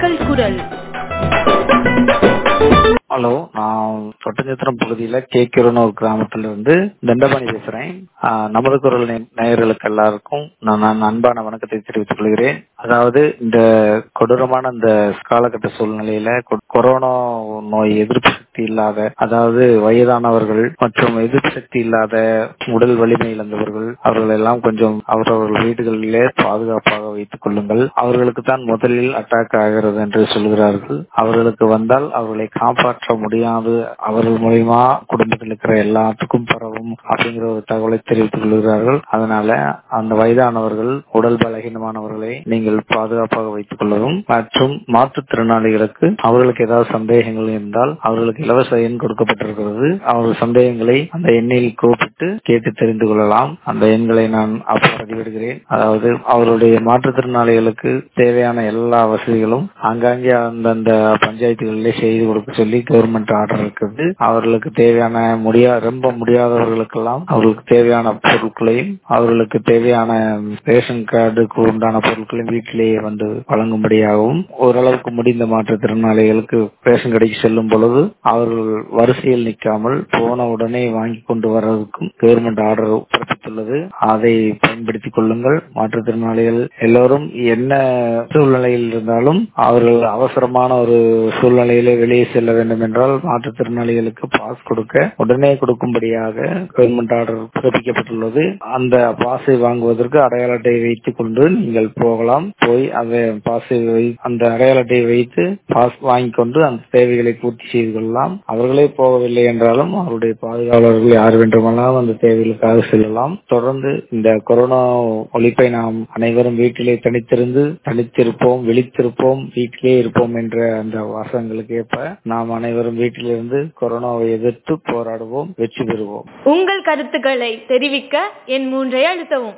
மக்கள் குரல் ஹலோ நான் ஒட்டஞ்சத்திரம் பகுதியில கேக்கிரன்னு ஒரு கிராமத்துல இருந்து தண்டபாணி பேசுறேன் ஆஹ் நமது குரல் நே- நேயர்களுக்கு எல்லாருக்கும் நான் நான் அன்பான வணக்கத்தை தெரிவித்துக் கொள்கிறேன் அதாவது இந்த கொடூரமான இந்த காலகட்ட சூழ்நிலையில கொ- கொரோனா நோய் எதிர்ப்பு சக்தி இல்லாத அதாவது வயதானவர்கள் மற்றும் எதிர்ப்பு சக்தி இல்லாத உடல் வலிமை இழந்தவர்கள் அவர்கள் எல்லாம் கொஞ்சம் அவரவர்கள் வீடுகளிலே பாதுகாப்பாக வைத்துக் கொள்ளுங்கள் அவர்களுக்கு தான் முதலில் அட்டாக் ஆகிறது என்று சொல்கிறார்கள் அவர்களுக்கு வந்தால் அவர்களை காப்பாற்ற முடியாது அவர்கள் மூலியமா குடும்பத்தில் இருக்கிற எல்லாத்துக்கும் பரவும் அப்படிங்கிற ஒரு தகவலை தெரிவித்துக் கொள்கிறார்கள் அதனால அந்த வயதானவர்கள் உடல் பலகீனமானவர்களை நீங்கள் பாதுகாப்பாக வைத்துக் கொள்ளவும் மற்றும் மாற்றுத்திறனாளிகளுக்கு அவர்களுக்கு ஏதாவது சந்தேகங்கள் இருந்தால் அவர்களுக்கு இலவச எண் கொடுக்கப்பட்டிருக்கிறது அவர்கள் சந்தேகங்களை அந்த எண்ணில் கூப்பிட்டு கேட்டு தெரிந்து கொள்ளலாம் அந்த எண்களை நான் அப்ப பதிவிடுகிறேன் அதாவது அவருடைய மாற்றுத்திறனாளிகளுக்கு தேவையான எல்லா வசதிகளும் ஆங்காங்கே அந்தந்த பஞ்சாயத்துகளிலே செய்து கொடுக்க சொல்லி கவர்மெண்ட் ஆர்டர் இருக்குது அவர்களுக்கு தேவையான முடியா ரொம்ப முடியாதவர்களுக்கெல்லாம் அவர்களுக்கு தேவையான பொருட்களையும் அவர்களுக்கு தேவையான ரேஷன் கார்டுக்கு உண்டான பொருட்களையும் வீட்டிலேயே வந்து வழங்கும்படியாகவும் ஓரளவுக்கு முடிந்த மாற்றுத்திறனாளிகளுக்கு ரேஷன் கடைக்கு செல்லும் பொழுது அவர்கள் வரிசையில் நிற்காமல் போன உடனே வாங்கி கொண்டு வர்றதுக்கும் கவர்மெண்ட் ஆர்டர் பிறப்பித்துள்ளது அதை பயன்படுத்திக் கொள்ளுங்கள் மாற்றுத்திறனாளிகள் எல்லோரும் என்ன சூழ்நிலையில் இருந்தாலும் அவர்கள் அவசரமான ஒரு சூழ்நிலையில வெளியே செல்ல வேண்டும் என்றால் மாற்றுத்திறனாளிகளுக்கு பாஸ் கொடுக்க உடனே கொடுக்கும்படியாக கவர்மெண்ட் ஆர்டர் பிறப்பிக்கப்பட்டுள்ளது அந்த பாஸை வாங்குவதற்கு அடையாள அட்டை வைத்துக் கொண்டு நீங்கள் போகலாம் போய் அந்த பாஸை வை- அந்த அடையாள அட்டையை வைத்து பாஸ் வாங்கிக் கொண்டு அந்த தேவைகளை பூர்த்தி செய்து கொள்ளலாம் அவர்களே போகவில்லை என்றாலும் அவருடைய பாதுகாவலர்கள் யார் வேண்டுமானாலும் அந்த தேவைகளுக்காக செல்லலாம் தொடர்ந்து இந்த கொரோனா ஒழிப்பை நாம் அனைவரும் வீட்டிலே தனித்திருந்து தனித்திருப்போம் விழித்திருப்போம் வீட்டிலே இருப்போம் என்ற அந்த வாசகங்களுக்கு ஏற்ப நாம் அனைவரும் வீட்டிலிருந்து கொரோனாவை எதிர்த்து போராடுவோம் வெற்றி பெறுவோம் உங்கள் கருத்துக்களை தெரிவிக்க என் மூன்றை அழுத்தவும்